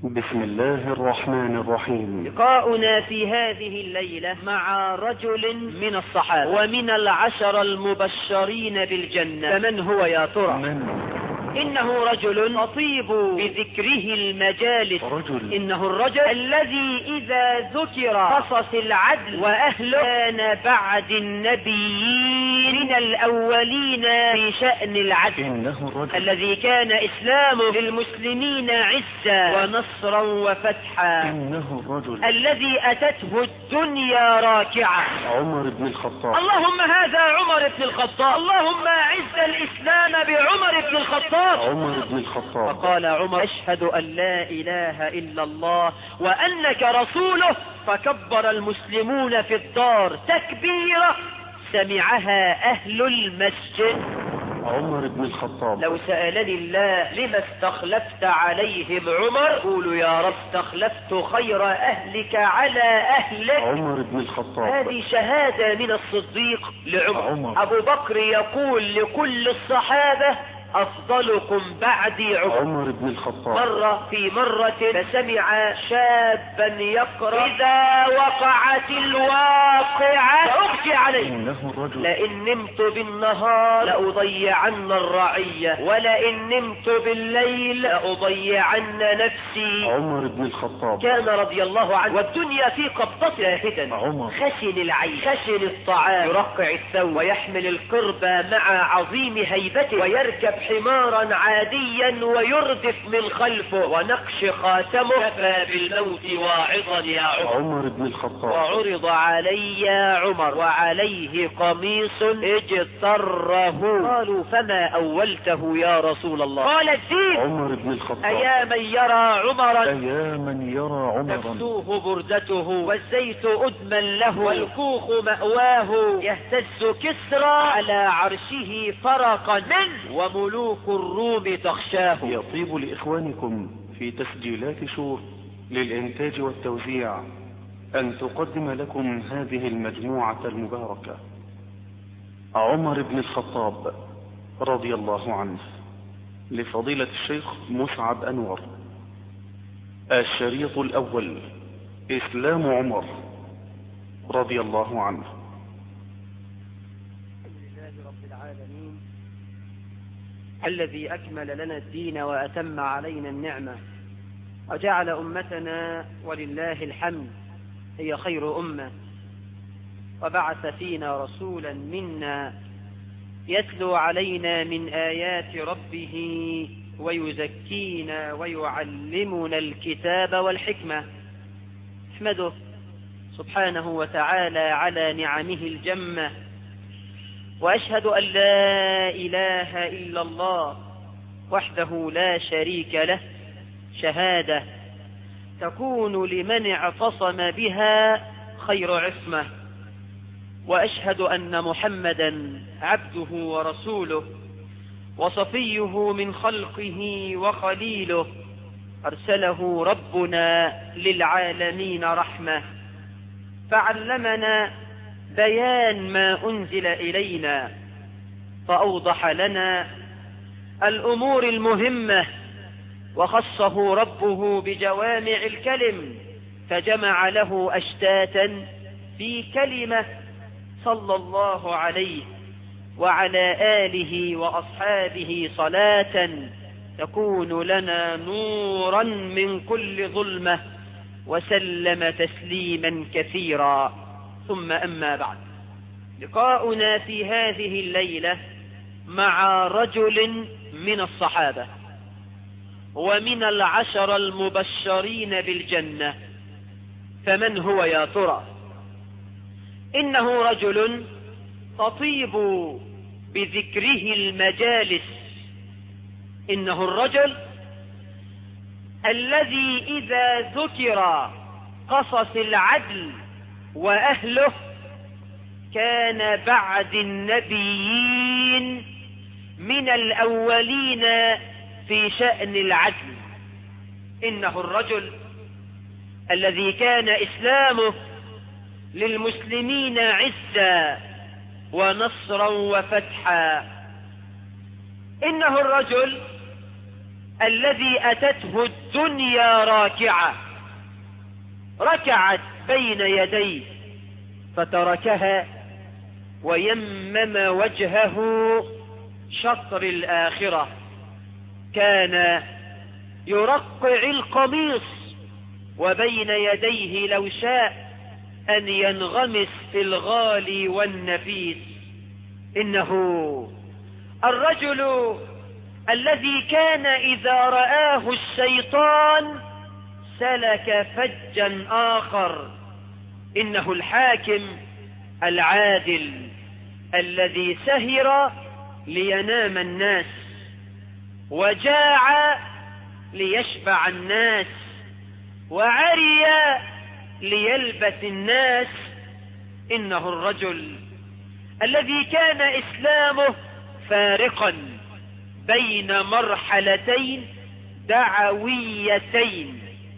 بسم الله الرحمن الرحيم لقاؤنا في هذه الليلة مع رجل من الصحابة ومن العشر المبشرين بالجنة فمن هو يا ترى من إنه رجل أطيب بذكره المجالس رجل إنه الرجل الذي إذا ذكر قصص العدل وأهله كان بعد النبيين من الأولين في شأن العدل إنه الرجل الذي كان إسلامه للمسلمين عزا ونصرا وفتحا إنه الرجل الذي أتته الدنيا راكعة عمر بن الخطاب اللهم هذا عمر بن الخطاب اللهم أعز الإسلام بعمر بن الخطاب عمر بن الخطاب فقال عمر أشهد أن لا إله إلا الله وأنك رسوله فكبر المسلمون في الدار تكبيرة سمعها أهل المسجد عمر بن الخطاب لو سألني الله لما استخلفت عليهم عمر قولوا يا رب استخلفت خير أهلك على أهلك عمر بن الخطاب هذه شهادة من الصديق لعمر عمر. أبو بكر يقول لكل الصحابة أفضلكم بعدي عمر عمر بن الخطاب مرة في مرة فسمع شابا يقرأ إذا وقعت الواقعة فأبكي عليه إنه الرجل لئن نمت بالنهار لأضيعن الرعية ولئن نمت بالليل لأضيعن نفسي عمر بن الخطاب كان رضي الله عنه والدنيا في قبضته لاهدا عمر. خشن العين خشن الطعام يرقع الثوب ويحمل القرب مع عظيم هيبته ويركب حمارا عاديا ويردف من خلفه ونقش خاتمه كفى بالموت واعظا يا عمر عمر بن الخطاب وعرض علي عمر وعليه قميص اجتره قالوا فما أولته يا رسول الله قال الدين عمر بن الخطاب أيا من يرى عمرا أيا من يرى عمرا تفتوه بردته والزيت أدما له والكوخ مأواه يهتز كسرى على عرشه فرقا منه وملوك الروم تخشاه يطيب لإخوانكم في تسجيلات شور للإنتاج والتوزيع أن تقدم لكم هذه المجموعة المباركة عمر بن الخطاب رضي الله عنه لفضيلة الشيخ مسعد أنور الشريط الأول إسلام عمر رضي الله عنه لله رب العالمين الذي أكمل لنا الدين وأتم علينا النعمة وجعل أمتنا ولله الحمد هي خير أمة وبعث فينا رسولا منا يتلو علينا من آيات ربه ويزكينا ويعلمنا الكتاب والحكمة احمده سبحانه وتعالى على نعمه الجمة وأشهد أن لا إله إلا الله وحده لا شريك له شهادة تكون لمن اعتصم بها خير عصمة وأشهد أن محمدا عبده ورسوله وصفيه من خلقه وخليله أرسله ربنا للعالمين رحمة فعلمنا بيان ما أنزل إلينا فأوضح لنا الأمور المهمة وخصه ربه بجوامع الكلم فجمع له أشتاتا في كلمة صلى الله عليه وعلى آله وأصحابه صلاة تكون لنا نورا من كل ظلمة وسلم تسليما كثيرا ثم أما بعد لقاؤنا في هذه الليلة مع رجل من الصحابة ومن العشر المبشرين بالجنة فمن هو يا ترى إنه رجل تطيب بذكره المجالس إنه الرجل الذي إذا ذكر قصص العدل وأهله كان بعد النبيين من الأولين في شأن العدل إنه الرجل الذي كان إسلامه للمسلمين عزا ونصرا وفتحا إنه الرجل الذي أتته الدنيا راكعة ركعت بين يديه فتركها ويمم وجهه شطر الآخرة كان يرقع القميص وبين يديه لو شاء أن ينغمس في الغالي والنفيس إنه الرجل الذي كان إذا رآه الشيطان سلك فجا آخر إنه الحاكم العادل الذي سهر لينام الناس وجاع ليشبع الناس وعري ليلبس الناس إنه الرجل الذي كان إسلامه فارقا بين مرحلتين دعويتين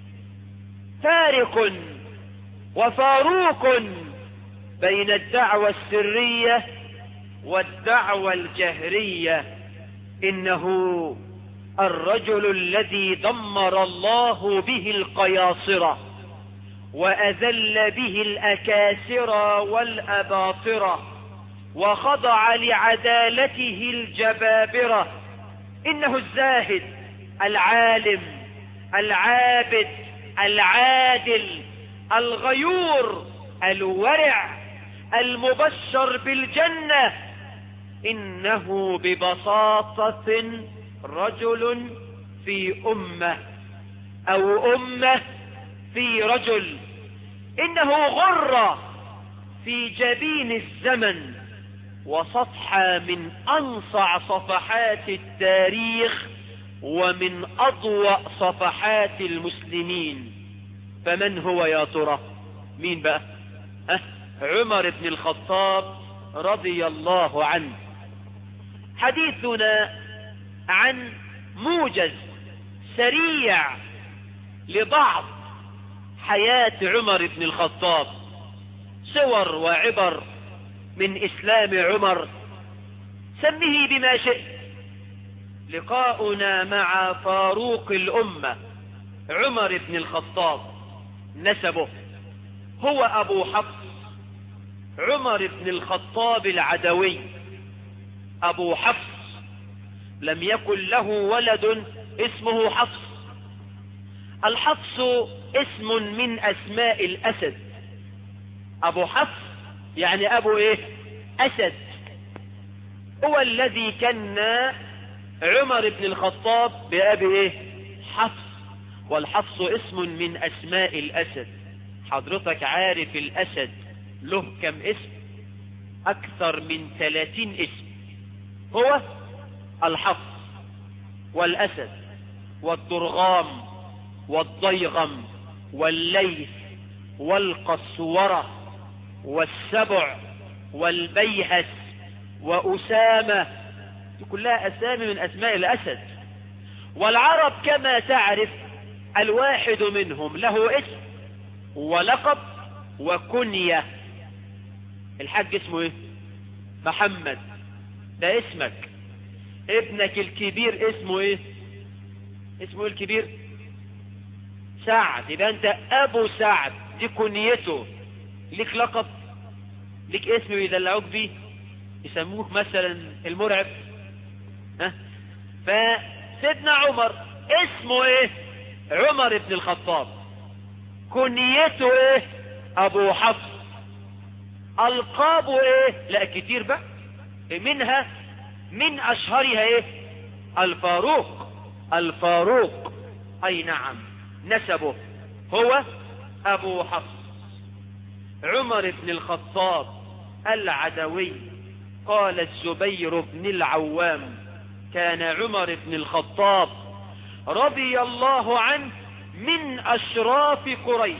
فارق وفاروق بين الدعوة السرية والدعوة الجهرية إنه الرجل الذي دمر الله به القياصرة وأذل به الأكاسر والأباطرة وخضع لعدالته الجبابرة إنه الزاهد العالم العابد العادل الغيور الورع المبشر بالجنة إنه ببساطة رجل في أمة أو أمة في رجل إنه غرة في جبين الزمن وصفحة من أنصع صفحات التاريخ ومن أضوأ صفحات المسلمين فمن هو يا ترى مين بقى أه؟ عمر بن الخطاب رضي الله عنه حديثنا عن موجز سريع لبعض حياة عمر بن الخطاب صور وعبر من إسلام عمر سمه بما شئت لقاؤنا مع فاروق الأمة عمر بن الخطاب نسبه هو أبو حفص عمر بن الخطاب العدوي أبو حفص لم يكن له ولد اسمه حفص الحفص اسم من أسماء الأسد أبو حفص يعني أبو إيه أسد هو الذي كان عمر بن الخطاب بأبي إيه حفص والحفص اسم من أسماء الأسد حضرتك عارف الأسد له كم اسم أكثر من ثلاثين اسم هو الحفص والأسد والضرغام والضيغم والليث والقسورة والسبع والبيهس وأسامة دي كلها أسامي من أسماء الأسد والعرب كما تعرف الواحد منهم له اسم ولقب وكنية الحاج اسمه ايه محمد ده اسمك ابنك الكبير اسمه ايه اسمه ايه الكبير سعد يبقى انت ابو سعد دي كنيته ليك لقب ليك اسم يدلعوك بيه يسموك مثلا المرعب ها فسيدنا عمر اسمه ايه عمر بن الخطاب كنيته ايه ابو حفص القابه ايه لا كتير بقى منها من اشهرها ايه الفاروق الفاروق اي نعم نسبه هو ابو حفص عمر بن الخطاب العدوي قال الزبير بن العوام كان عمر بن الخطاب رضي الله عنه من أشراف قريش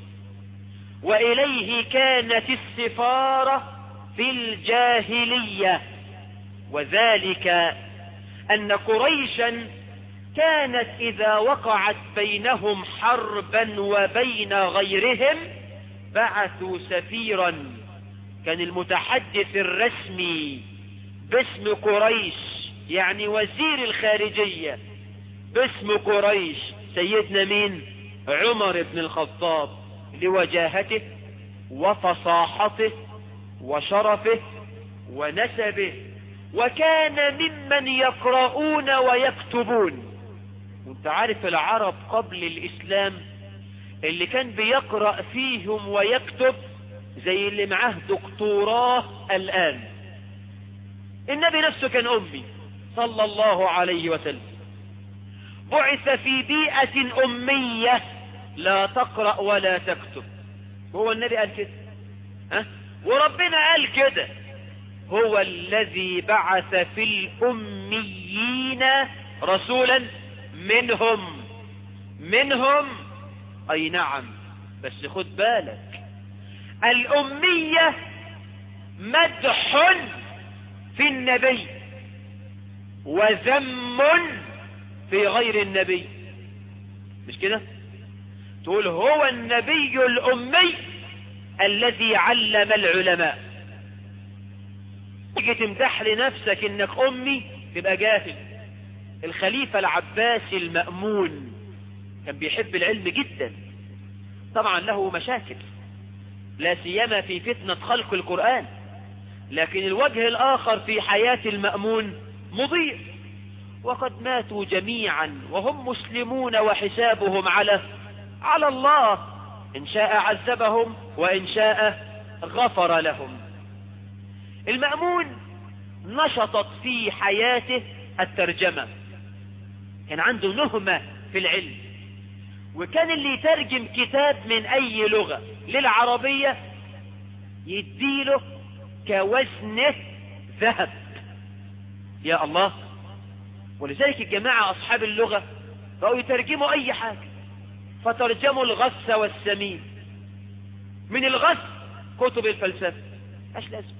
وإليه كانت السفارة في الجاهلية وذلك أن قريشا كانت إذا وقعت بينهم حربا وبين غيرهم بعثوا سفيرا كان المتحدث الرسمي باسم قريش يعني وزير الخارجية باسم قريش سيدنا مين عمر بن الخطاب لوجاهته وفصاحته وشرفه ونسبه وكان ممن يقرؤون ويكتبون وانت عارف العرب قبل الاسلام اللي كان بيقرأ فيهم ويكتب زي اللي معاه دكتوراه الآن النبي نفسه كان أمي صلى الله عليه وسلم بعث في بيئة أمية لا تقرأ ولا تكتب هو النبي قال كده ها؟ وربنا قال كده هو الذي بعث في الأميين رسولا منهم منهم أي نعم بس خد بالك الأمية مدح في النبي وذم في غير النبي مش كده تقول هو النبي الأمي الذي علم العلماء تيجي تمدح لنفسك انك امي تبقى جاهل الخليفة العباسي المأمون كان بيحب العلم جدا طبعا له مشاكل لا سيما في فتنة خلق القرآن لكن الوجه الآخر في حياة المأمون مضيء وقد ماتوا جميعا وهم مسلمون وحسابهم على على الله إن شاء عذبهم وإن شاء غفر لهم المأمون نشطت في حياته الترجمة كان عنده نهمة في العلم وكان اللي يترجم كتاب من أي لغة للعربية يديله كوزنه ذهب يا الله ولذلك الجماعة أصحاب اللغة بقوا يترجموا أي حاجة فترجموا الغث والسمين من الغث كتب الفلسفة ايش لازم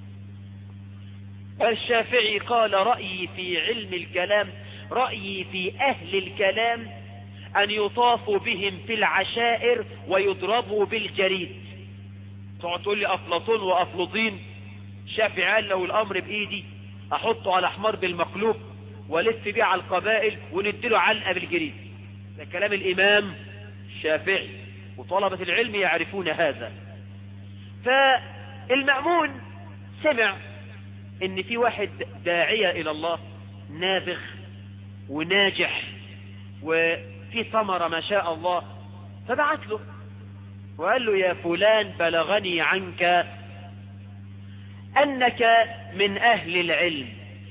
الشافعي قال رأيي في علم الكلام رأيي في أهل الكلام أن يطاف بهم في العشائر ويضربوا بالجريد تقعد تقول لي أفلاطون وأفلوطين شافعي قال لو الأمر بإيدي أحطه على حمار بالمقلوب ولف بيه على القبائل ونديله علقة بالجريد ده كلام الإمام الشافعي وطلبة العلم يعرفون هذا فالمأمون سمع ان في واحد داعية الى الله نابغ وناجح وفي ثمرة ما شاء الله فبعت له وقال له يا فلان بلغني عنك انك من اهل العلم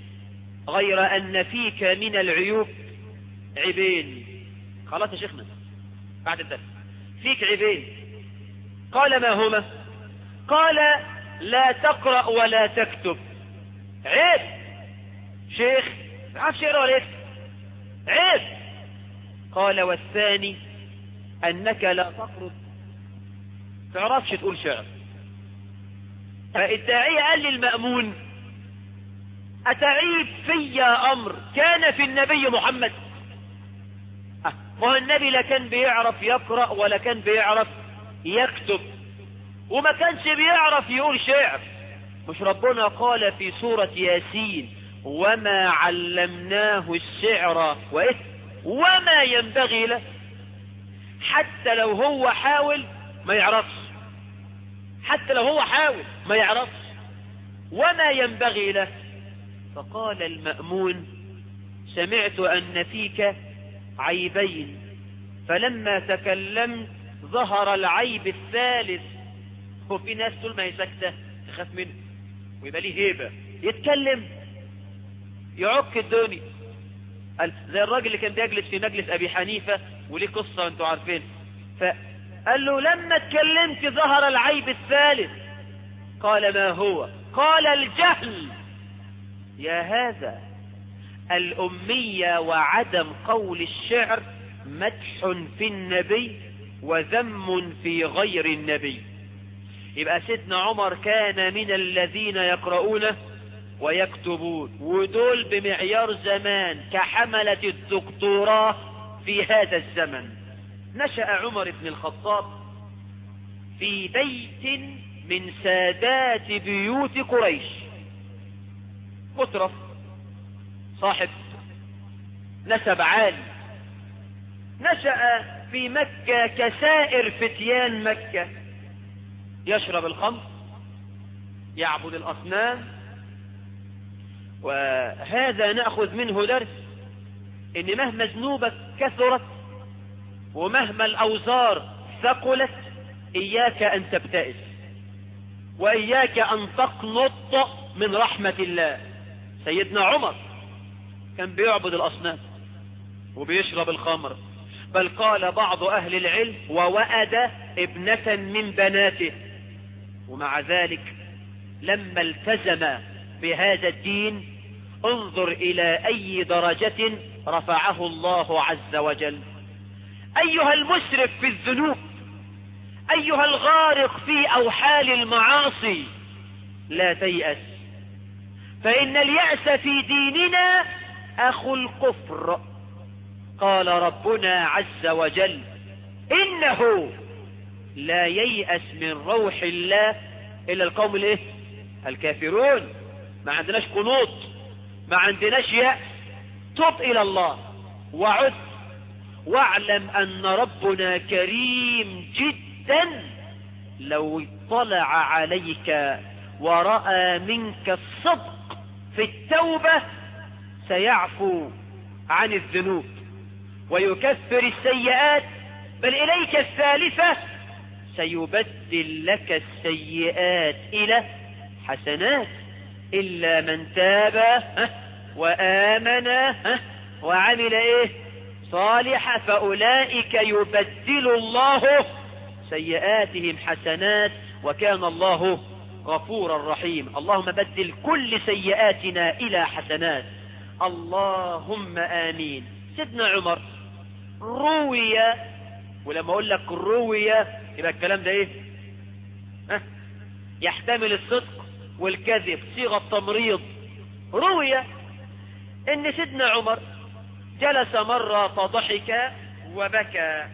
غير ان فيك من العيوب عيبين خلاص يا شيخنا بعد الدرس فيك عيبين قال ما هما قال لا تقرأ ولا تكتب عيب شيخ ما عارفش يقرا ولا يكتب عيب قال والثاني انك لا تقرض تعرفش تقول شعر فالداعية قال للمأمون أتعيب في أمر كان في النبي محمد أه ما النبي لا كان بيعرف يقرأ ولا كان بيعرف يكتب وما كانش بيعرف يقول شعر مش ربنا قال في سورة ياسين وما علمناه الشعر وإيه وما ينبغي له حتى لو هو حاول ما يعرفش حتى لو هو حاول ما يعرفش وما ينبغي له فقال المأمون سمعت أن فيك عيبين فلما تكلمت ظهر العيب الثالث وفي ناس طول ما هي ساكته تخاف منه ويبقى ليه هيبة يتكلم يعك الدنيا زي الراجل اللي كان بيجلس في مجلس أبي حنيفة وليه قصة انتوا عارفين فقال له لما اتكلمت ظهر العيب الثالث قال ما هو قال الجهل يا هذا الأمية وعدم قول الشعر مدح في النبي وذم في غير النبي يبقى سيدنا عمر كان من الذين يقرؤون ويكتبون ودول بمعيار زمان كحملة الدكتوراه في هذا الزمن نشأ عمر بن الخطاب في بيت من سادات بيوت قريش مترف صاحب نسب عالي نشأ في مكة كسائر فتيان مكة يشرب الخمر يعبد الأصنام وهذا نأخذ منه درس ان مهما ذنوبك كثرت ومهما الأوزار ثقلت إياك أن تبتئس وإياك أن تقنط من رحمة الله سيدنا عمر كان بيعبد الأصنام وبيشرب الخمر بل قال بعض أهل العلم ووأد ابنة من بناته ومع ذلك لما التزم بهذا الدين انظر إلى أي درجة رفعه الله عز وجل أيها المسرف في الذنوب أيها الغارق في أوحال المعاصي لا تيأس فإن اليأس في ديننا أخو الكفر قال ربنا عز وجل إنه لا ييأس من روح الله إلا القوم الايه الكافرون ما عندناش قنوط ما عندناش يأس تب إلى الله وعد واعلم أن ربنا كريم جدا لو اطلع عليك ورأى منك الصدق في التوبة سيعفو عن الذنوب ويكفر السيئات بل إليك الثالثة سيبدل لك السيئات إلى حسنات إلا من تاب وآمن وعمل إيه صالح فأولئك يبدل الله سيئاتهم حسنات وكان الله غفورا رحيم اللهم بدل كل سيئاتنا إلى حسنات اللهم آمين سيدنا عمر روي ولما أقول لك روي يبقى الكلام ده إيه ها؟ يحتمل الصدق والكذب صيغة تمريض روي ان سيدنا عمر جلس مرة فضحك وبكى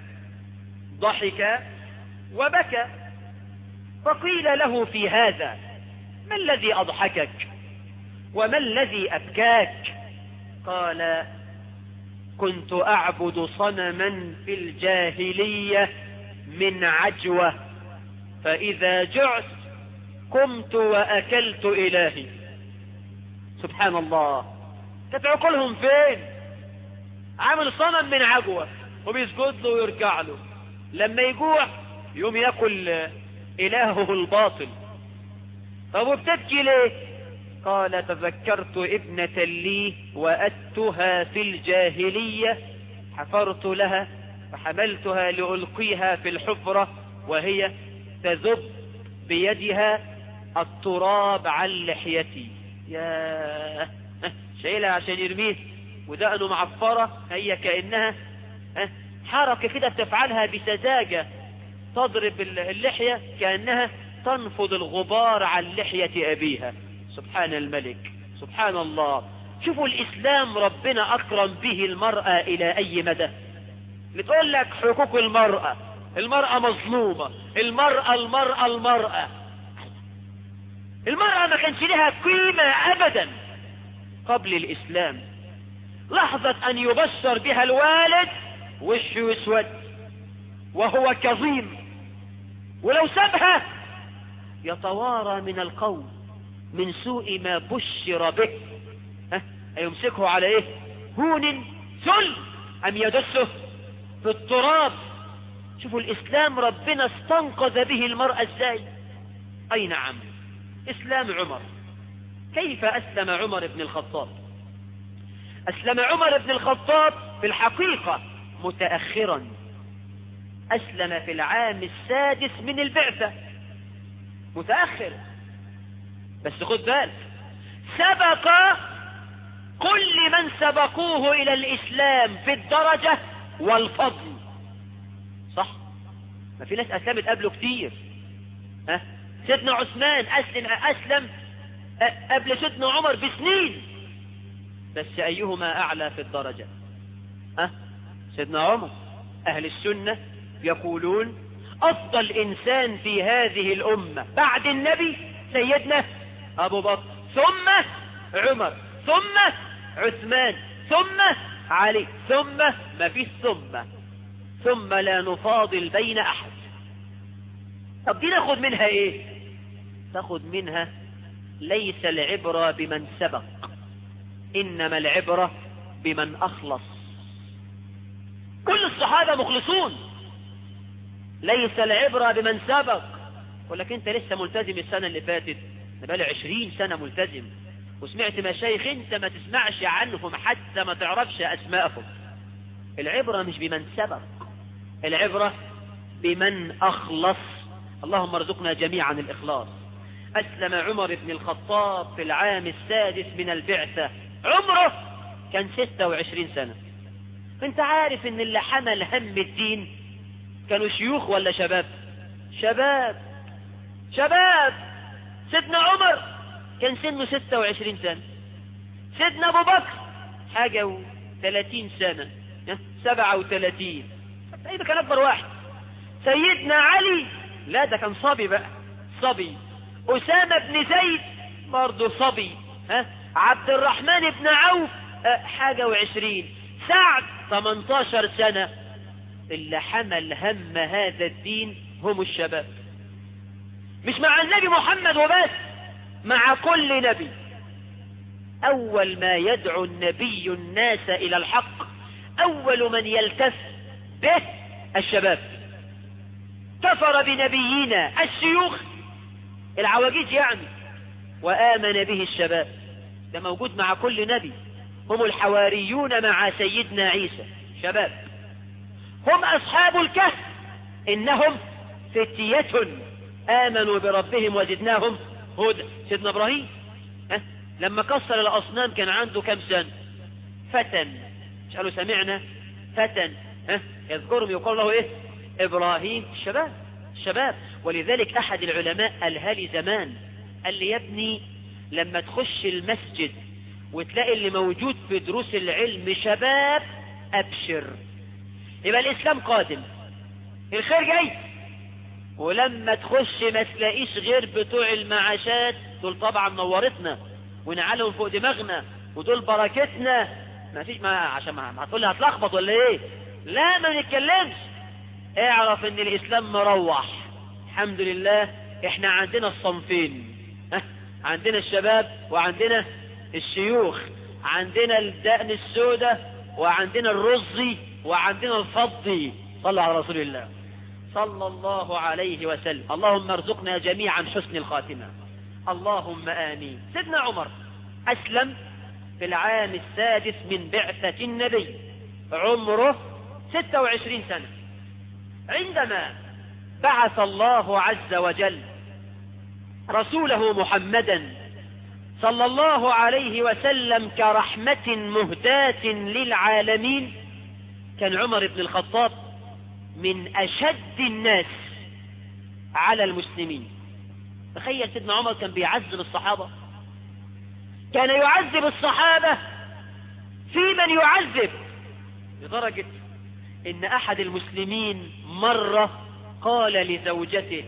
ضحك وبكى فقيل له في هذا ما الذي أضحكك وما الذي أبكاك قال كنت أعبد صنما في الجاهلية من عجوة فإذا جعت قمت وأكلت إلهي سبحان الله كانت عقولهم فين عامل صنم من عجوة وبيسجد له ويركع له لما يجوع يوم ياكل إلهه الباطل طب وبتبكي ليه قال تذكرت ابنة لي وأتها في الجاهلية حفرت لها فحملتها لألقيها في الحفرة وهي تذب بيدها التراب عن لحيتي يا شايلها عشان يرميه ودقنه معفرة هي كأنها حركة كده تفعلها بسذاجة تضرب اللحية كأنها تنفض الغبار عن لحية أبيها سبحان الملك سبحان الله شوفوا الإسلام ربنا أكرم به المرأة إلى أي مدى بتقول لك حقوق المرأة المرأة مظلومة المرأة المرأة المرأة المرأة ما كانش لها قيمة أبدا قبل الإسلام لحظة أن يبشر بها الوالد وشه يسود وهو كظيم ولو سابها يتوارى من القوم من سوء ما بشر به ها أيمسكه على إيه هون ثل أم يدسه في التراب شوفوا الإسلام ربنا استنقذ به المرأة ازاي أي نعم إسلام عمر كيف أسلم عمر بن الخطاب أسلم عمر بن الخطاب في الحقيقة متأخرا أسلم في العام السادس من البعثة متأخر بس خد بالك سبق كل من سبقوه إلى الإسلام في الدرجة والفضل صح ما في ناس أسلمت قبله كتير ها سيدنا عثمان أسلم أسلم قبل سيدنا عمر بسنين بس أيهما أعلى في الدرجة ها سيدنا عمر أهل السنة يقولون أفضل إنسان في هذه الأمة بعد النبي سيدنا أبو بكر ثم عمر ثم عثمان ثم علي ثم ما فيش ثم ثم لا نفاضل بين أحد طب دي ناخد منها ايه تاخد منها ليس العبرة بمن سبق إنما العبرة بمن أخلص كل الصحابة مخلصون ليس العبرة بمن سبق ولكن انت لسه ملتزم السنة اللي فاتت انا بقالي عشرين سنة ملتزم وسمعت مشايخ انت ما تسمعش عنهم حتى ما تعرفش اسمائهم العبرة مش بمن سبق العبرة بمن اخلص اللهم ارزقنا جميعا الاخلاص اسلم عمر بن الخطاب في العام السادس من البعثة عمره كان ستة وعشرين سنة انت عارف ان اللي حمل هم الدين كانوا شيوخ ولا شباب شباب شباب سيدنا عمر كان سنه ستة وعشرين سنة سيدنا ابو بكر حاجة وثلاثين سنة سبعة وثلاثين تقريبا كان اكبر واحد سيدنا علي لا ده كان صبي بقى صبي اسامة بن زيد برضه صبي ها عبد الرحمن بن عوف حاجة وعشرين سعد 18 سنة اللي حمل هم هذا الدين هم الشباب مش مع النبي محمد وبس مع كل نبي أول ما يدعو النبي الناس إلى الحق أول من يلتف به الشباب كفر بنبينا الشيوخ العواجيز يعني وآمن به الشباب ده موجود مع كل نبي هم الحواريون مع سيدنا عيسى شباب هم أصحاب الكهف إنهم فتية آمنوا بربهم وزدناهم هدى سيدنا إبراهيم أه؟ لما كسر الأصنام كان عنده كم سنة فتن قالوا سمعنا فتن أه؟ يذكرهم يقول له إيه إبراهيم الشباب الشباب ولذلك أحد العلماء قالها لي زمان قال لي يا ابني لما تخش المسجد وتلاقي اللي موجود في دروس العلم شباب أبشر يبقى الإسلام قادم الخير جاي ولما تخش ما تلاقيش غير بتوع المعاشات دول طبعا نورتنا ونعلهم فوق دماغنا ودول بركتنا ما فيش ما عشان ما هتقول لي هتلخبط ولا ايه لا ما نتكلمش اعرف ان الاسلام مروح الحمد لله احنا عندنا الصنفين ها عندنا الشباب وعندنا الشيوخ عندنا الدقن السوداء وعندنا الرزي وعندنا الفضي صلى على رسول الله صلى الله عليه وسلم اللهم ارزقنا جميعا حسن الخاتمة اللهم آمين سيدنا عمر أسلم في العام السادس من بعثة النبي عمره 26 سنة عندما بعث الله عز وجل رسوله محمدا صلى الله عليه وسلم كرحمة مهداة للعالمين كان عمر بن الخطاب من أشد الناس على المسلمين تخيل سيدنا عمر كان بيعذب الصحابة كان يعذب الصحابة في من يعذب لدرجة ان احد المسلمين مرة قال لزوجته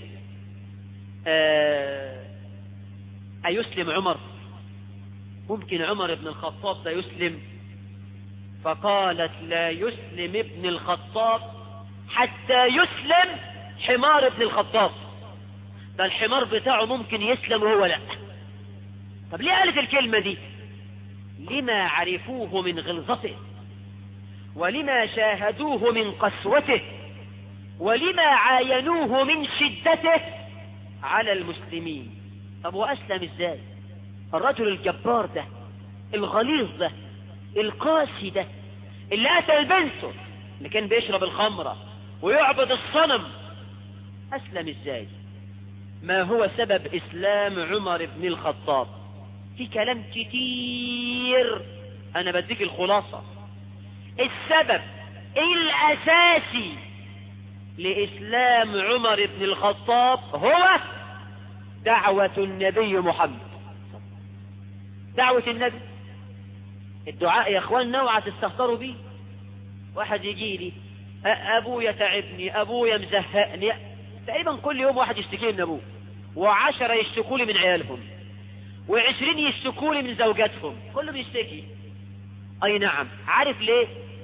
آه ايسلم عمر ممكن عمر بن الخطاب ده يسلم فقالت لا يسلم ابن الخطاب حتى يسلم حمار ابن الخطاب ده الحمار بتاعه ممكن يسلم وهو لا طب ليه قالت الكلمة دي لما عرفوه من غلظته ولما شاهدوه من قسوته ولما عاينوه من شدته على المسلمين طب وأسلم ازاي الرجل الجبار ده الغليظ ده القاسي ده اللي قتل بنته اللي كان بيشرب الخمرة ويعبد الصنم أسلم ازاي ما هو سبب إسلام عمر بن الخطاب في كلام كتير أنا بديك الخلاصة السبب الأساسي لإسلام عمر بن الخطاب هو دعوة النبي محمد دعوة النبي الدعاء يا اخواننا اوعى تستهتروا بيه واحد يجي لي ابويا تعبني ابويا مزهقني تقريبا كل يوم واحد يشتكي من ابوه وعشرة يشتكوا لي من عيالهم وعشرين يشتكوا لي من زوجاتهم كله بيشتكي اي نعم عارف ليه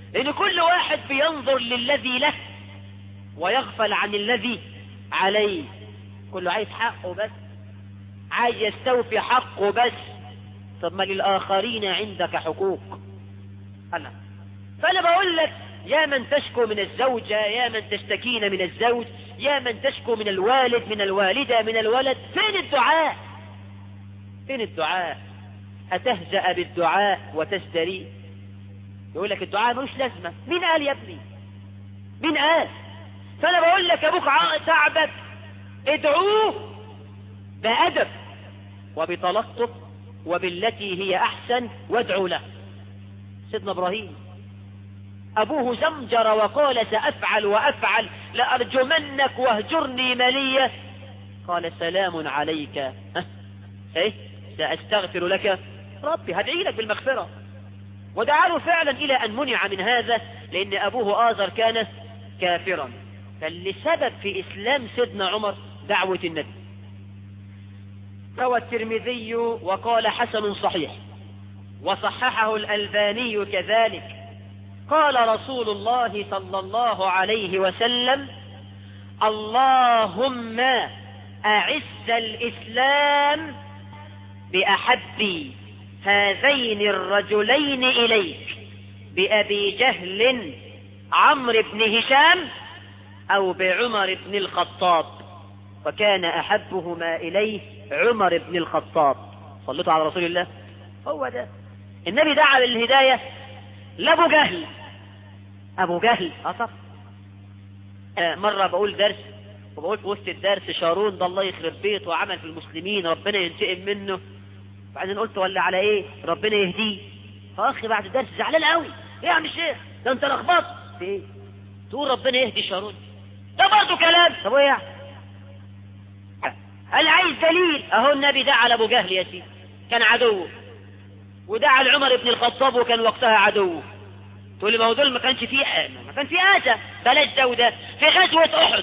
لأن كل واحد بينظر للذي له ويغفل عن الذي عليه كله عايز حقه بس عايز يستوفي حقه بس طب ما للآخرين عندك حقوق الله فأنا بقول لك يا من تشكو من الزوجة يا من تشتكين من الزوج يا من تشكو من الوالد من الوالدة من الولد فين الدعاء فين الدعاء أتهزأ بالدعاء وتزدري يقول لك الدعاء ملوش لازمة مين قال يا ابني مين قال فأنا بقول لك أبوك تعبك ادعوه بأدب وبتلطف وبالتي هي أحسن وادعوا له سيدنا إبراهيم أبوه زمجر وقال سأفعل وأفعل لأرجمنك واهجرني مليا قال سلام عليك ها ايه سأستغفر لك ربي هدعي لك بالمغفرة ودعا فعلا إلى أن منع من هذا لأن أبوه آزر كان كافرا فاللي سبب في إسلام سيدنا عمر دعوة النبي روى الترمذي وقال حسن صحيح وصححه الألباني كذلك قال رسول الله صلى الله عليه وسلم اللهم أعز الإسلام بأحب هذين الرجلين إليك بأبي جهل عمرو بن هشام أو بعمر بن الخطاب وكان أحبهما إليه عمر بن الخطاب صليتوا على رسول الله هو ده النبي دعا للهداية لأبو جهل أبو جهل أصف مرة بقول درس وبقول في وسط الدرس شارون ده الله يخرب بيته وعمل في المسلمين ربنا ينتقم منه بعدين قلت ولا على ايه ربنا يهديه فاخي بعد الدرس زعلان قوي ايه يا عم الشيخ ده انت لخبطت في ايه تقول ربنا يهدي شارون ده برضه كلام طب ايه يعني هل عايز دليل اهو النبي دعا لابو جهل يا سيدي كان عدوه ودعا لعمر بن الخطاب وكان وقتها عدوه تقول لي ما هو دول ما كانش فيه ما كان فيه اذى بلاش ده وده في غزوه احد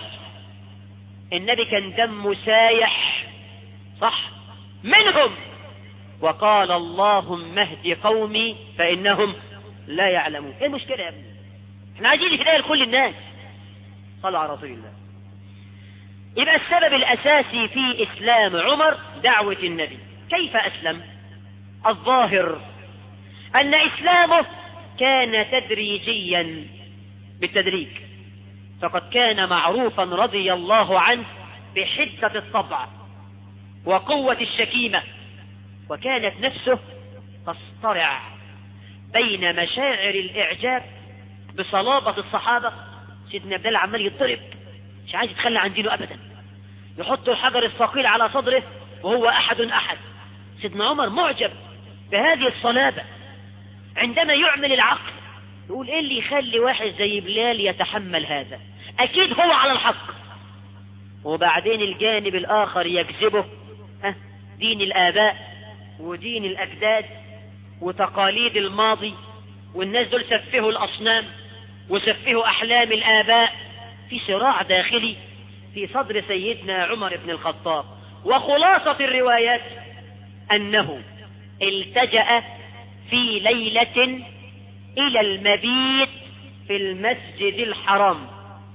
النبي كان دمه سايح صح منهم وقال اللهم اهد قومي فانهم لا يعلمون ايه المشكله يا ابني احنا عايزين الهدايه لكل الناس صلوا على رسول الله يبقى السبب الأساسي في إسلام عمر دعوة النبي كيف أسلم الظاهر أن إسلامه كان تدريجيا بالتدريج فقد كان معروفا رضي الله عنه بحدة الطبع وقوة الشكيمة وكانت نفسه تصطرع بين مشاعر الإعجاب بصلابة الصحابة سيدنا عبد الله عمال يضطرب مش عايز يتخلى عن دينه أبدا يحط الحجر الثقيل على صدره وهو أحد أحد سيدنا عمر معجب بهذه الصلابة عندما يعمل العقل يقول ايه اللي يخلي واحد زي بلال يتحمل هذا اكيد هو على الحق وبعدين الجانب الاخر يجذبه ها دين الاباء ودين الاجداد وتقاليد الماضي والناس دول سفهوا الاصنام وسفهوا احلام الاباء في صراع داخلي في صدر سيدنا عمر بن الخطاب وخلاصة الروايات انه التجأ في ليلة إلى المبيت في المسجد الحرام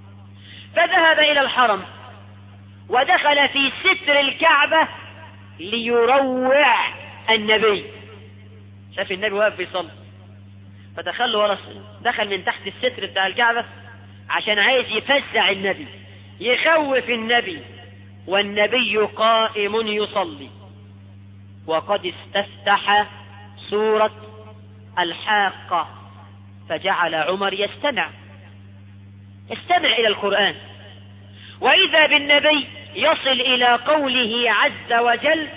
فذهب إلى الحرم ودخل في ستر الكعبة ليروع النبي شاف النبي واقف بيصلي فدخل له ورا دخل من تحت الستر بتاع الكعبة عشان عايز يفزع النبي يخوف النبي والنبي قائم يصلي وقد استفتح سورة الحاقة فجعل عمر يستمع يستمع إلى القرآن وإذا بالنبي يصل إلى قوله عز وجل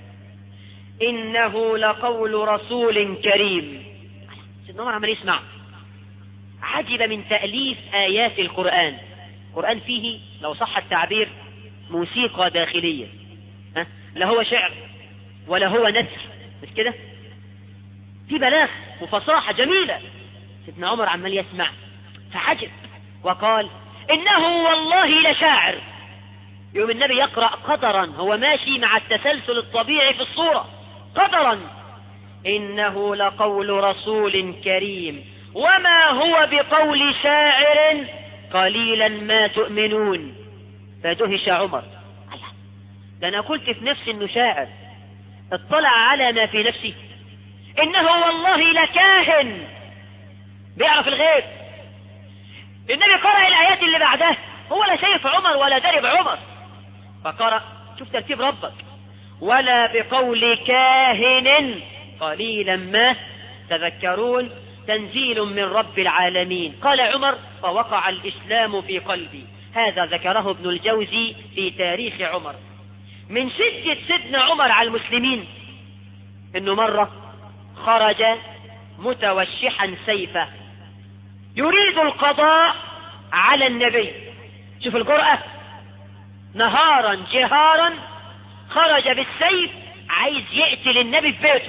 إنه لقول رسول كريم سيدنا عمر عمال يسمع عجب من تأليف آيات القرآن القرآن فيه لو صح التعبير موسيقى داخلية ها؟ لا هو شعر ولا هو نثر مش كده في بلاغ وفصاحة جميلة سيدنا عمر عمال يسمع فعجب وقال إنه والله لشاعر يوم النبي يقرأ قدرا هو ماشي مع التسلسل الطبيعي في الصورة قدرا إنه لقول رسول كريم وما هو بقول شاعر قليلا ما تؤمنون فدهش عمر ده انا قلت في نفسي انه شاعر اطلع على ما في نفسي انه والله لكاهن بيعرف الغيب النبي قرأ الايات اللي بعدها هو لا شايف عمر ولا دارب عمر فقرأ شوف ترتيب ربك ولا بقول كاهن قليلا ما تذكرون تنزيل من رب العالمين قال عمر فوقع الإسلام في قلبي هذا ذكره ابن الجوزي في تاريخ عمر من شدة سيدنا عمر على المسلمين انه مرة خرج متوشحا سيفه يريد القضاء على النبي شوف الجرأة نهارا جهارا خرج بالسيف عايز يقتل النبي في بيته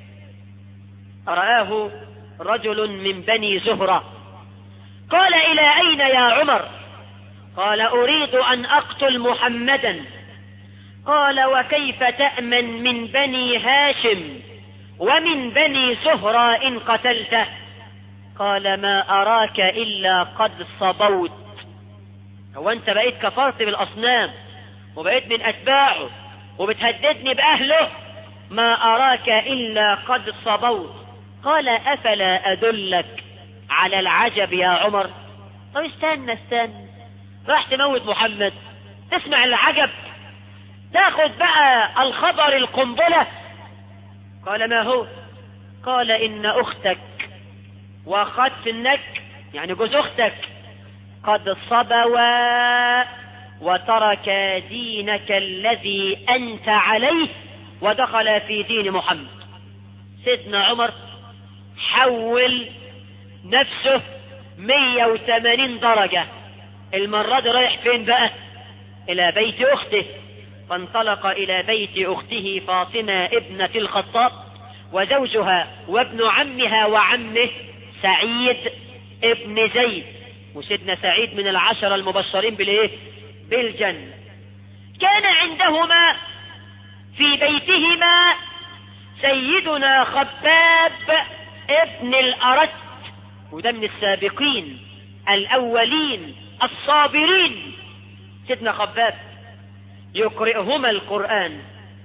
رآه رجل من بني زهرة قال إلى أين يا عمر قال أريد أن أقتل محمدا قال وكيف تأمن من بني هاشم ومن بني زهرة إن قتلته قال ما أراك إلا قد صبوت هو أنت بقيت كفرت بالأصنام وبقيت من أتباعه وبتهددني بأهله ما أراك إلا قد صبوت قال أفلا أدلك على العجب يا عمر طب استنى استنى راح تموت محمد تسمع العجب تاخد بقى الخبر القنبلة قال ما هو قال إن أختك وختنك يعني جوز أختك قد صبوا وترك دينك الذي أنت عليه ودخل في دين محمد سيدنا عمر حول نفسه 180 درجة المرة دي رايح فين بقى إلى بيت أخته فانطلق إلى بيت أخته فاطمة ابنة الخطاب وزوجها وابن عمها وعمه سعيد ابن زيد وسيدنا سعيد من العشرة المبشرين بالايه بالجنة كان عندهما في بيتهما سيدنا خباب ابن الأرت وده من السابقين الأولين الصابرين سيدنا خباب يقرئهما القرآن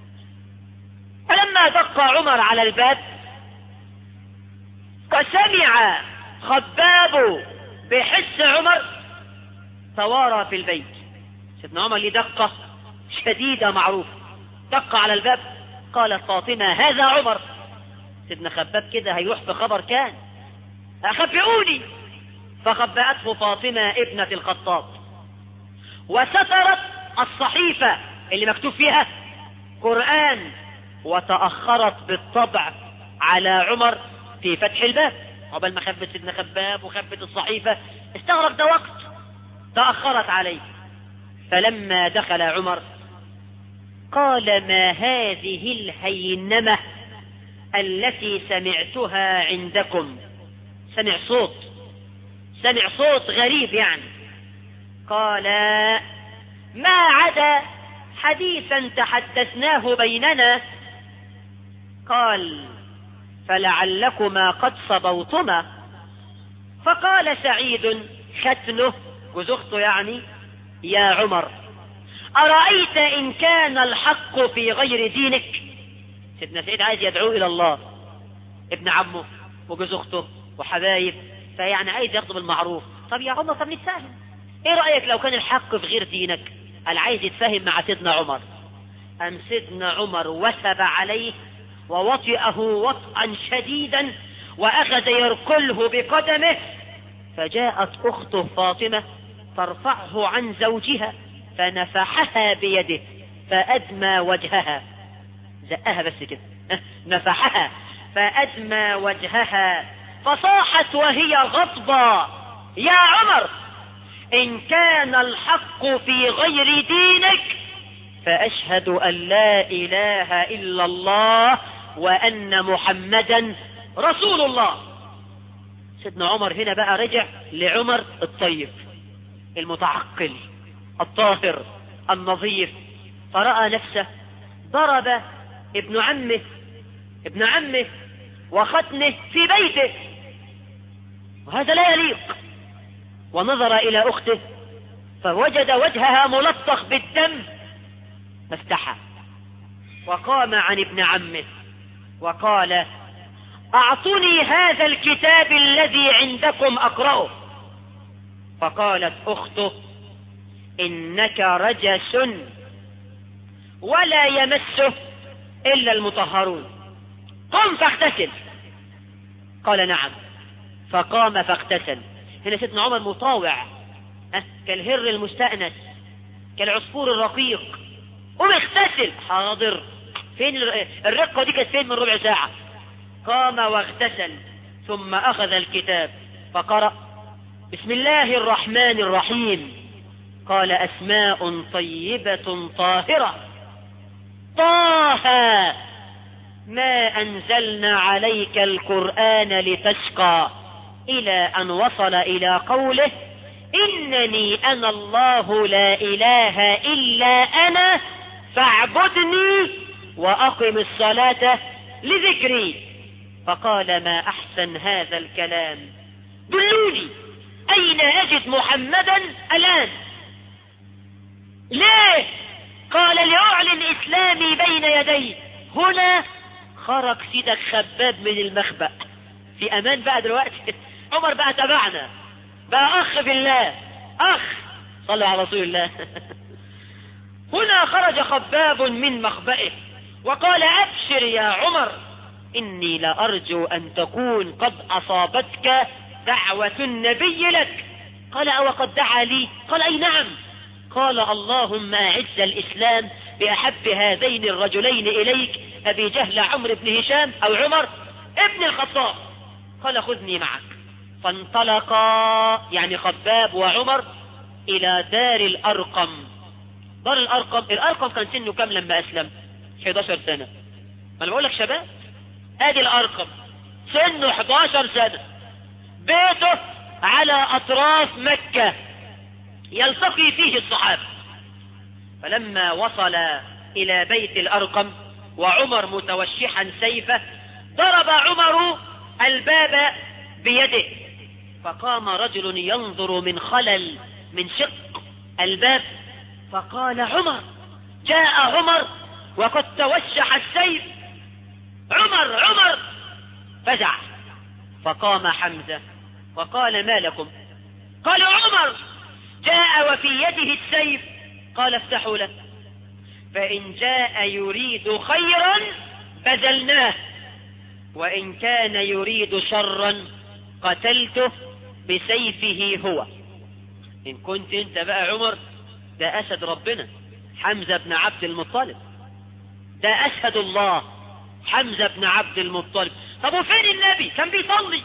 فلما دق عمر على الباب وسمع خباب بحس عمر توارى في البيت سيدنا عمر ليه دقة شديدة معروفة دق على الباب قالت فاطمة هذا عمر سيدنا خباب كده هيروح بخبر كان أخبئوني فخبأته فاطمة ابنة الخطاب وسترت الصحيفة اللي مكتوب فيها قرآن وتأخرت بالطبع على عمر في فتح الباب عقبال ما خبت سيدنا خباب وخبت الصحيفة استغرق ده وقت تأخرت عليه فلما دخل عمر قال ما هذه الهينمة التي سمعتها عندكم سمع صوت سمع صوت غريب يعني قال ما عدا حديثا تحدثناه بيننا قال فلعلكما قد صبوتما فقال سعيد ختنه جوز اخته يعني يا عمر أرأيت إن كان الحق في غير دينك سيدنا سعيد عايز يدعو إلى الله ابن عمه وجوز اخته وحبايب فيعني عايز يخطب المعروف طب يا عمر طب نتفاهم ايه رأيك لو كان الحق في غير دينك قال عايز يتفاهم مع سيدنا عمر أم سيدنا عمر وثب عليه ووطئه وطئا شديدا وأخذ يركله بقدمه فجاءت أخته فاطمة ترفعه عن زوجها فنفحها بيده فأدمى وجهها زقها بس كده نفحها فأدمى وجهها فصاحت وهي غضبة يا عمر إن كان الحق في غير دينك فأشهد أن لا إله إلا الله وأن محمدا رسول الله سيدنا عمر هنا بقى رجع لعمر الطيب المتعقل الطاهر النظيف فرأى نفسه ضرب ابن عمه ابن عمه وختنه في بيته وهذا لا يليق ونظر إلى أخته فوجد وجهها ملطخ بالدم فاستحى وقام عن ابن عمه وقال أعطني هذا الكتاب الذي عندكم أقرأه فقالت أخته إنك رجس ولا يمسه إلا المطهرون قم فاغتسل قال نعم فقام فاغتسل هنا سيدنا عمر مطاوع أه؟ كالهر المستأنس كالعصفور الرقيق قم اغتسل حاضر فين الرقة دي كانت فين من ربع ساعة قام واغتسل ثم أخذ الكتاب فقرأ بسم الله الرحمن الرحيم قال أسماء طيبة طاهرة طه ما أنزلنا عليك القرآن لتشقى إلى أن وصل إلى قوله إنني أنا الله لا إله إلا أنا فاعبدني وأقم الصلاة لذكري فقال ما أحسن هذا الكلام دلوني أين أجد محمدا الآن ليه قال لأعلن إسلامي بين يدي هنا خرج سيدك خباب من المخبأ في أمان بقى دلوقتي عمر بقى تبعنا بقى أخ بالله أخ صلوا على رسول الله هنا خرج خباب من مخبئه وقال أبشر يا عمر إني لأرجو أن تكون قد أصابتك دعوة النبي لك قال أو قد دعا لي قال أي نعم قال اللهم أعز الإسلام بأحب هذين الرجلين إليك أبي جهل عمرو بن هشام أو عمر ابن الخطاب قال خذني معك فانطلقا يعني خباب وعمر إلى دار الأرقم دار الأرقم الأرقم كان سنه كم لما أسلم 11 سنة ما أنا بقول لك شباب ادي الأرقم سنه 11 سنة بيته على أطراف مكة يلتقي فيه الصحابة فلما وصل إلى بيت الأرقم وعمر متوشحا سيفه ضرب عمر الباب بيده فقام رجل ينظر من خلل من شق الباب فقال عمر جاء عمر وقد توشح السيف عمر عمر فزع فقام حمزة وقال ما لكم قال عمر جاء وفي يده السيف قال افتحوا له فإن جاء يريد خيرا بذلناه وإن كان يريد شرا قتلته بسيفه هو إن كنت انت بقى عمر ده أسد ربنا حمزة بن عبد المطلب ده أسد الله حمزة بن عبد المطلب طب وفين النبي كان بيصلي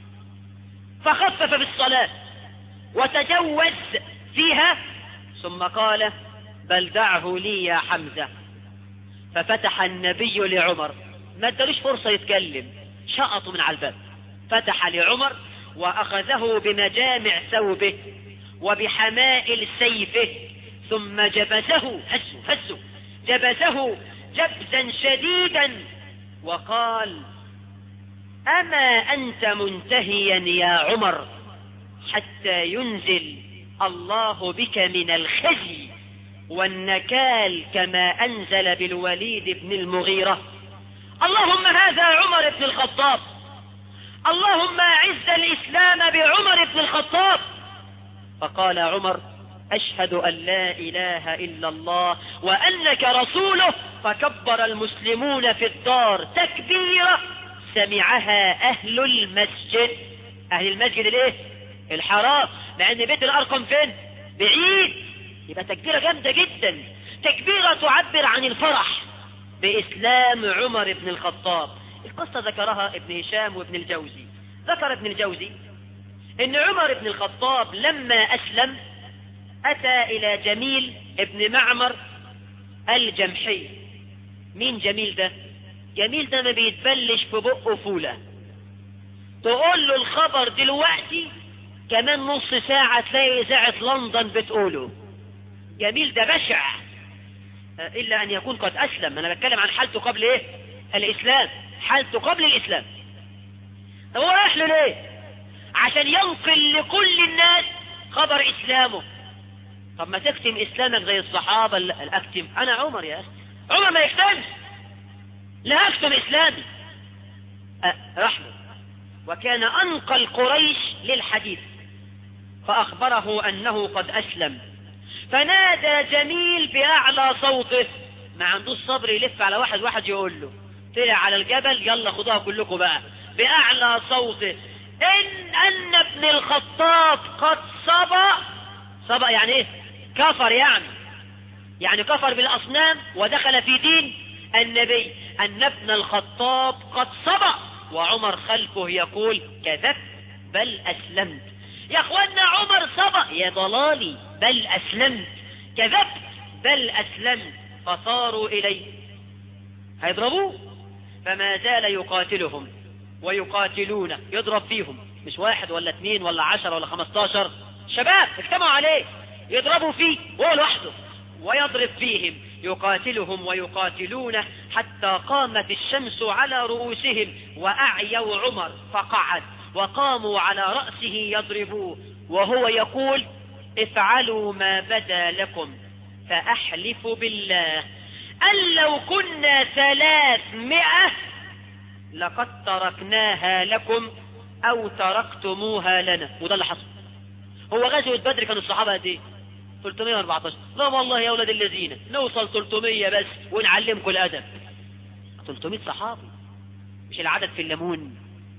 فخفف بالصلاة وتجوز فيها ثم قال بل دعه لي يا حمزة ففتح النبي لعمر ما ادالوش فرصة يتكلم شقطوا من على الباب فتح لعمر وأخذه بمجامع ثوبه وبحمائل سيفه ثم جبسه هزه هزه جبسه جبزا شديدا وقال أما أنت منتهيا يا عمر حتى ينزل الله بك من الخزي والنكال كما أنزل بالوليد بن المغيرة اللهم هذا عمر بن الخطاب اللهم أعز الإسلام بعمر بن الخطاب فقال عمر أشهد أن لا إله إلا الله وأنك رسوله فكبر المسلمون في الدار تكبيرة سمعها أهل المسجد أهل المسجد الايه الحرام مع أن بيت الأرقم فين بعيد يبقى تكبيرة جامدة جدا تكبيرة تعبر عن الفرح بإسلام عمر بن الخطاب القصة ذكرها ابن هشام وابن الجوزي ذكر ابن الجوزي ان عمر بن الخطاب لما أسلم أتى إلى جميل ابن معمر الجمحي مين جميل ده جميل ده ما بيتبلش في بقه فولة تقول له الخبر دلوقتي كمان نص ساعة تلاقي إذاعة لندن بتقوله جميل ده بشع إلا أن يكون قد أسلم أنا بتكلم عن حالته قبل إيه الإسلام حالته قبل الإسلام طب هو رايح له ليه عشان ينقل لكل الناس خبر إسلامه طب ما تكتم إسلامك زي الصحابة الأكتم أنا عمر يا أخي عمر ما يكتمش لا أكتم إسلامي أه رحمه وكان أنقى القريش للحديث فأخبره أنه قد أسلم فنادى جميل بأعلى صوته ما عندوش صبر يلف على واحد واحد يقول له طلع على الجبل يلا خدوها كلكم بقى بأعلى صوته إن أن ابن الخطاب قد صبأ صبأ يعني إيه كفر يعني يعني كفر بالأصنام ودخل في دين النبي أن ابن الخطاب قد صبأ وعمر خلفه يقول كذبت بل أسلمت يا أخوانا عمر صبأ يا ضلالي بل أسلمت كذبت بل أسلمت فصاروا إليه هيضربوه فما زال يقاتلهم ويقاتلونه يضرب فيهم مش واحد ولا اثنين ولا عشر ولا خمستاشر شباب اجتمعوا عليه يضربوا فيه هو لوحده ويضرب فيهم يقاتلهم ويقاتلونه حتى قامت الشمس على رؤوسهم وأعيوا عمر فقعد وقاموا على رأسه يضربوه وهو يقول افعلوا ما بدا لكم فأحلف بالله أن لو كنا ثلاثمائة لقد تركناها لكم أو تركتموها لنا وده اللي حصل هو غزوة بدر كانوا الصحابة قد ايه 314 لا والله يا أولاد الذين نوصل 300 بس ونعلمكم الأدب 300 صحابي مش العدد في الليمون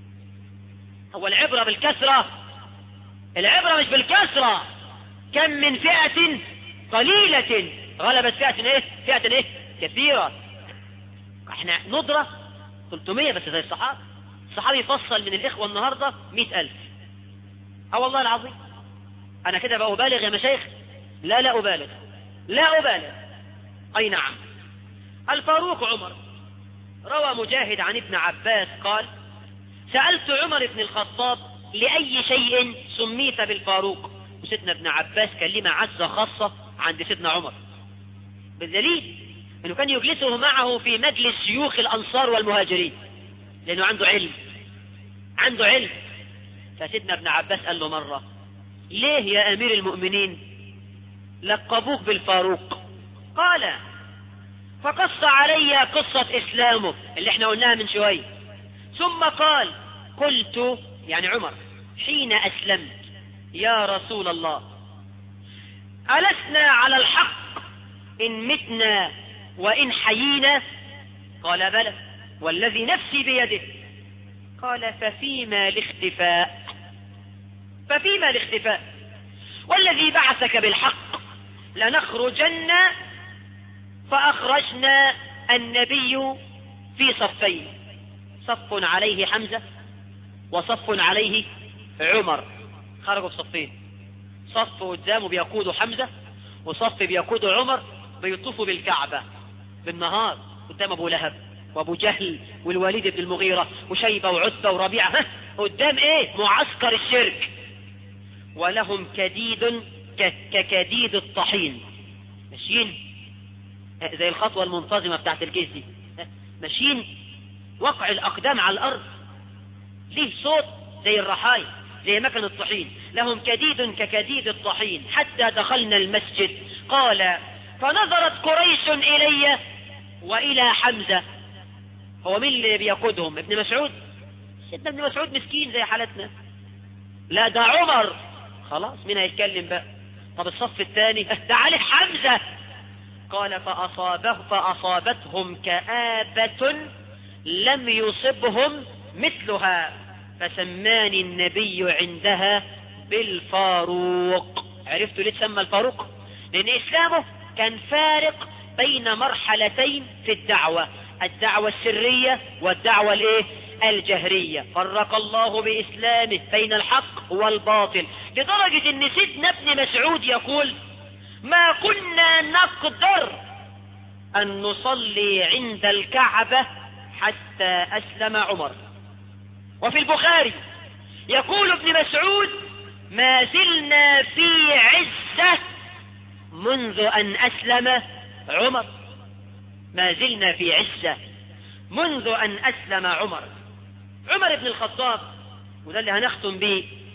هو العبرة بالكسرة العبرة مش بالكسرة كم من فئة قليلة غلبت فئة ايه فئة ايه كثيرة احنا ندرة 300 بس زي الصحابة الصحابي يفصل من الإخوة النهاردة 100 ألف اه والله العظيم أنا كده بقى أبالغ يا مشايخ لا لا أبالغ لا أبالغ أي نعم الفاروق عمر روى مجاهد عن ابن عباس قال سألت عمر بن الخطاب لأي شيء سميت بالفاروق وسيدنا ابن عباس كلمة عزة خاصة عند سيدنا عمر بالدليل انه كان يجلسه معه في مجلس شيوخ الانصار والمهاجرين لانه عنده علم عنده علم فسيدنا ابن عباس قال له مرة ليه يا امير المؤمنين لقبوك بالفاروق قال فقص علي قصة اسلامه اللي احنا قلناها من شوية ثم قال قلت يعني عمر حين اسلمت يا رسول الله ألسنا على الحق إن متنا وإن حيينا قال بلى والذي نفسي بيده قال ففيما الاختفاء ففيما الاختفاء والذي بعثك بالحق لنخرجن فأخرجنا النبي في صفين صف عليه حمزة وصف عليه عمر خرجوا في صفين صف قدامه بيقود حمزة وصف بيقود عمر بيطوفوا بالكعبة بالنهار قدام ابو لهب وابو جهل والوليد بن المغيرة وشيبة وعتبة وربيعة قدام ايه معسكر الشرك ولهم كديد ككديد الطحين ماشيين زي الخطوة المنتظمة بتاعت الجيش دي ماشيين وقع الأقدام على الأرض ليه صوت زي الرحايا زي مكن الطحين لهم كديد ككديد الطحين حتى دخلنا المسجد قال فنظرت قريش إلي وإلى حمزة هو مين اللي بيقودهم ابن مسعود سيدنا ابن مسعود مسكين زي حالتنا لا ده عمر خلاص مين هيتكلم بقى طب الصف الثاني ده علي حمزة قال فأصابه فأصابتهم كآبة لم يصبهم مثلها فسماني النبي عندها بالفاروق عرفتوا ليه تسمى الفاروق لأن إسلامه كان فارق بين مرحلتين في الدعوة الدعوة السرية والدعوة الايه الجهرية فرق الله بإسلامه بين الحق والباطل لدرجة ان سيدنا ابن مسعود يقول ما كنا نقدر أن نصلي عند الكعبة حتى أسلم عمر وفي البخاري يقول ابن مسعود ما زلنا في عزة منذ أن أسلم عمر ما زلنا في عزة منذ أن أسلم عمر عمر بن الخطاب وده اللي هنختم به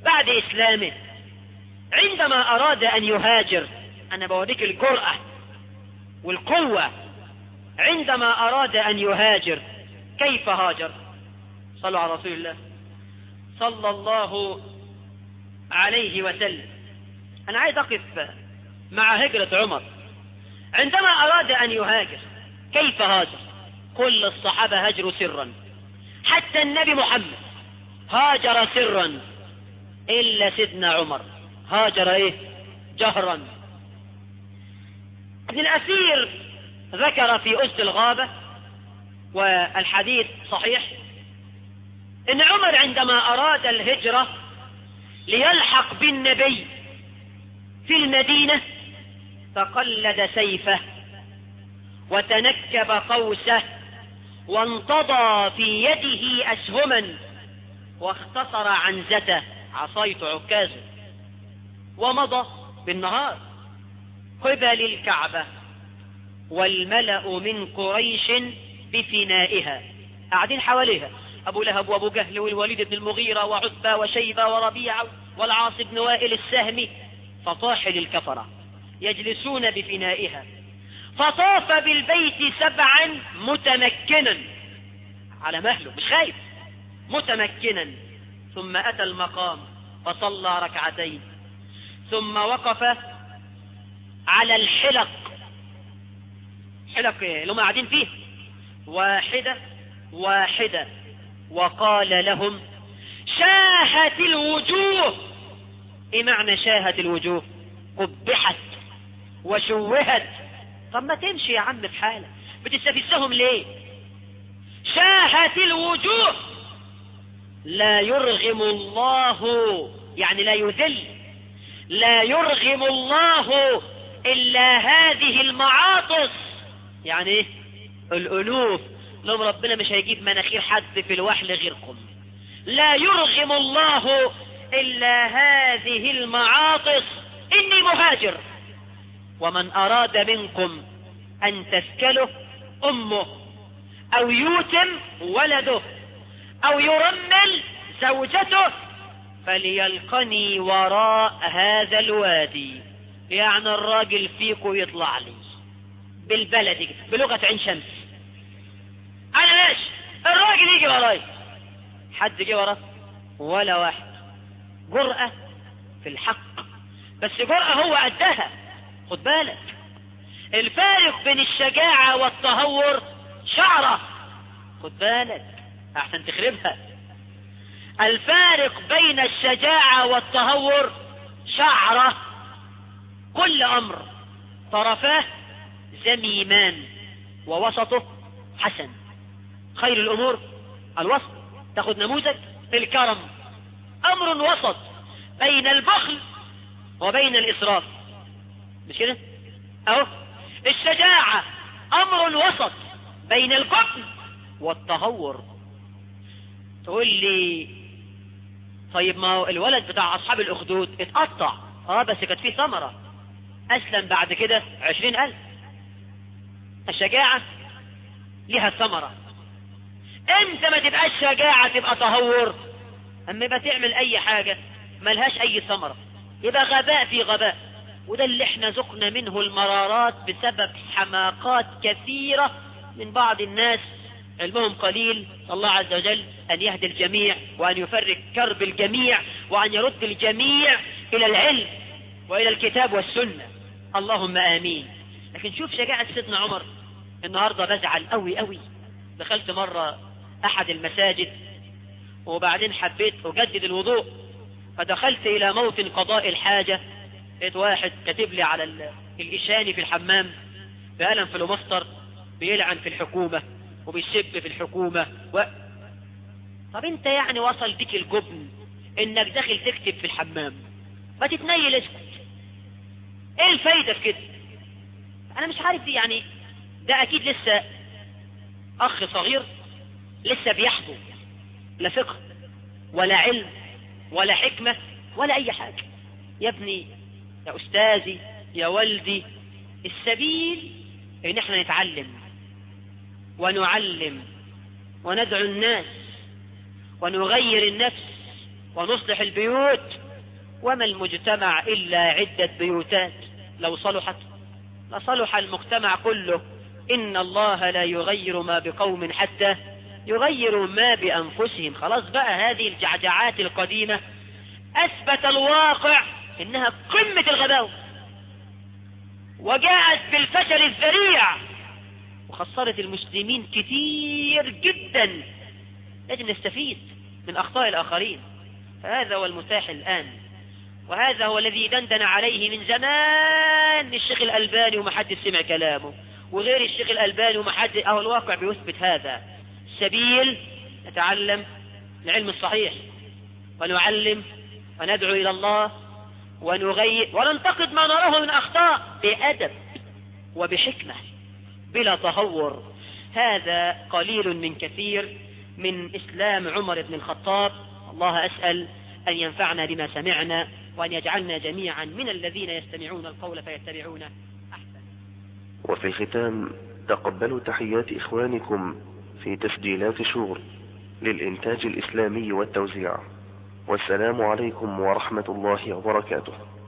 بعد إسلامه عندما أراد أن يهاجر أنا بوريك الجرأة والقوة عندما أراد أن يهاجر كيف هاجر صلوا على رسول الله صلى الله عليه وسلم أنا عايز أقف مع هجرة عمر عندما أراد أن يهاجر كيف هاجر كل الصحابة هاجروا سرا حتى النبي محمد هاجر سرا إلا سيدنا عمر هاجر إيه جهرا ابن الأثير ذكر في أسد الغابة والحديث صحيح إن عمر عندما أراد الهجرة ليلحق بالنبي في المدينة فقلد سيفه وتنكب قوسه وانتضى في يده أسهما واختصر عنزته عصيت عكازه ومضى بالنهار قبل الكعبة والملأ من قريش بفنائها قاعدين حواليها أبو لهب وأبو جهل والوليد بن المغيرة وعتبة وشيبة وربيعة والعاص بن وائل السهمي فطاحل الكفرة يجلسون بفنائها فطاف بالبيت سبعا متمكنا على مهله مش خايف متمكنا ثم أتى المقام فصلى ركعتين ثم وقف على الحلق حلق اللي هم قاعدين فيه واحدة واحدة وقال لهم شاهت الوجوه ايه معنى شاهت الوجوه قبحت وشوهت طب ما تمشي يا عم في حالك بتستفزهم ليه شاهت الوجوه لا يرغم الله يعني لا يذل لا يرغم الله إلا هذه المعاطس يعني ايه الألوف لهم ربنا مش هيجيب مناخير حد في الوحل غيركم لا يرغم الله إلا هذه المعاطس إني مهاجر ومن أراد منكم أن تسكله أمه أو يوتم ولده أو يرمل زوجته فليلقني وراء هذا الوادي يعني الراجل فيكو يطلع لي بالبلدي بلغة عين شمس أنا ماشي الراجل يجي وراي حد جه وراه ولا واحد جرأة في الحق بس جرأة هو قدها خد بالك الفارق بين الشجاعة والتهور شعرة خد بالك احسن تخربها الفارق بين الشجاعة والتهور شعرة كل امر طرفاه زميمان ووسطه حسن خير الامور الوسط تاخد نموذج في الكرم امر وسط بين البخل وبين الاسراف مش كده اهو الشجاعة امر وسط بين الجبن والتهور تقول لي طيب ما هو الولد بتاع اصحاب الاخدود اتقطع اه بس كانت فيه ثمرة اسلم بعد كده عشرين الف الشجاعة لها ثمرة انت ما تبقاش شجاعة تبقى تهور اما يبقى تعمل اي حاجة ملهاش اي ثمرة يبقى غباء في غباء وده اللي احنا ذقنا منه المرارات بسبب حماقات كثيرة من بعض الناس علمهم قليل الله عز وجل أن يهدي الجميع وأن يفرق كرب الجميع وأن يرد الجميع إلى العلم وإلى الكتاب والسنة اللهم آمين لكن شوف شجاعة سيدنا عمر النهاردة بزعل قوي قوي دخلت مرة أحد المساجد وبعدين حبيت أجدد الوضوء فدخلت إلى موطن قضاء الحاجة لقيت واحد كاتب لي على الإشاني في الحمام بقلم في المسطر بيلعن في الحكومة وبيسب في الحكومة و... طب انت يعني وصل بك الجبن انك داخل تكتب في الحمام ما تتنيل اسكت ايه الفايدة في كده انا مش عارف يعني ده اكيد لسه اخ صغير لسه بيحضر لا فقه ولا علم ولا حكمة ولا اي حاجة يا ابني يا استاذي يا والدي السبيل ان احنا نتعلم ونعلم وندعو الناس ونغير النفس ونصلح البيوت وما المجتمع إلا عدة بيوتات لو صلحت لصلح المجتمع كله إن الله لا يغير ما بقوم حتى يغيروا ما بأنفسهم خلاص بقى هذه الجعجعات القديمة أثبت الواقع إنها قمة الغباوة وجاءت بالفشل الذريع وخسرت المسلمين كتير جدا لازم نستفيد من أخطاء الآخرين فهذا هو المتاح الآن وهذا هو الذي دندن عليه من زمان الشيخ الألباني وما حد سمع كلامه وغير الشيخ الألباني وما حد أهو الواقع بيثبت هذا سبيل نتعلم العلم الصحيح ونعلم وندعو إلى الله ونغير وننتقد ما نراه من أخطاء بأدب وبحكمة بلا تهور هذا قليل من كثير من إسلام عمر بن الخطاب الله أسأل أن ينفعنا بما سمعنا وأن يجعلنا جميعا من الذين يستمعون القول فيتبعون أحسن وفي الختام تقبلوا تحيات إخوانكم في تسجيلات شور للإنتاج الإسلامي والتوزيع والسلام عليكم ورحمة الله وبركاته